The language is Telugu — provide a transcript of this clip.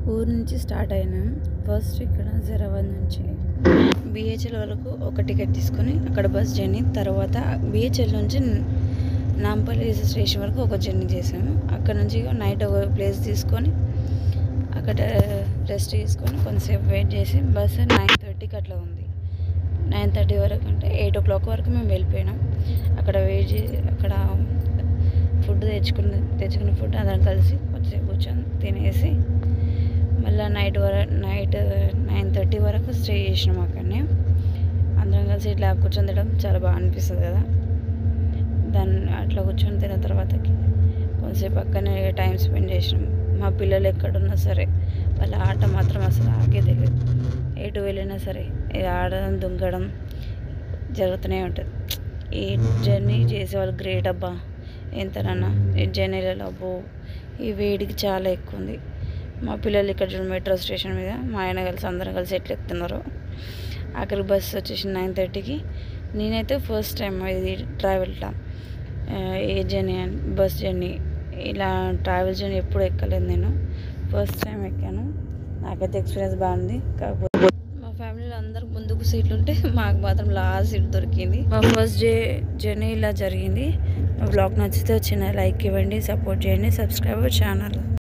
ఊరు నుంచి స్టార్ట్ అయినాం ఫస్ట్ ఇక్కడ జరాబాద్ నుంచి బిహెచ్ఎల్ వరకు ఒక టికెట్ తీసుకొని అక్కడ బస్ జర్నీ తర్వాత బిహెచ్ఎల్ నుంచి నాంపల్లి స్టేషన్ వరకు ఒక జర్నీ చేసాము అక్కడ నుంచి నైట్ ఒక ప్లేస్ తీసుకొని అక్కడ రెస్ట్ తీసుకొని కొంతసేపు వెయిట్ చేసి బస్ నైన్ థర్టీకి అట్లా ఉంది నైన్ థర్టీ వరకు అంటే ఎయిట్ ఓ క్లాక్ వరకు మేము వెళ్ళిపోయినాం అక్కడ వెయిట్ చేసి అక్కడ ఫుడ్ తెచ్చుకున్న తెచ్చుకున్న ఫుడ్ అందరం కలిసి కొంచెంసేపు కూర్చొని తినేసి మళ్ళీ నైట్ వర నైట్ నైన్ థర్టీ వరకు స్టే చేసినాం అక్కడనే అందరం కలిసి ఇట్లా కూర్చొని తినడం చాలా బాగా అనిపిస్తుంది కదా దాన్ని అట్లా కూర్చొని తిన్న తర్వాతకి కొంతసేపు అక్కడనే టైం స్పెండ్ చేసినాం మా పిల్లలు ఎక్కడున్నా సరే వాళ్ళ ఆట మాత్రం అసలు ఆగేదే లేదు ఎటు వెళ్ళినా సరే ఇది ఆడడం దుంకడం జరుగుతూనే ఉంటుంది ఈ జర్నీ చేసే వాళ్ళు గ్రేట్ అబ్బా ఎంతనన్నా ఈ జర్నీలలో అబ్బో ఈ వేడికి చాలా ఎక్కువ ఉంది మా పిల్లలు ఇక్కడ చూడండి మెట్రో స్టేషన్ మీద మా ఆయన కలిసి అందరం కలిసి ఎట్లా ఎక్కుతున్నారు ఆఖరి బస్ వచ్చేసి నైన్ థర్టీకి నేనైతే ఫస్ట్ టైం ఇది ట్రావెల్లా ఏ జర్నీ అని బస్ జర్నీ ఇలా ట్రావెల్ జర్నీ ఎప్పుడు ఎక్కలేదు నేను ఫస్ట్ టైం ఎక్కాను నాకైతే ఎక్స్పీరియన్స్ బాగుంది కాకపోతే మా ఫ్యామిలీలో అందరికి ముందుకు సీట్లు ఉంటే మాకు మాత్రం లాస్ట్ సీట్ దొరికింది మా ఫస్ట్ డే జర్నీ ఇలా జరిగింది మా బ్లాగ్ నచ్చితే వచ్చిన లైక్ ఇవ్వండి సపోర్ట్ చేయండి సబ్స్క్రైబర్ ఛానల్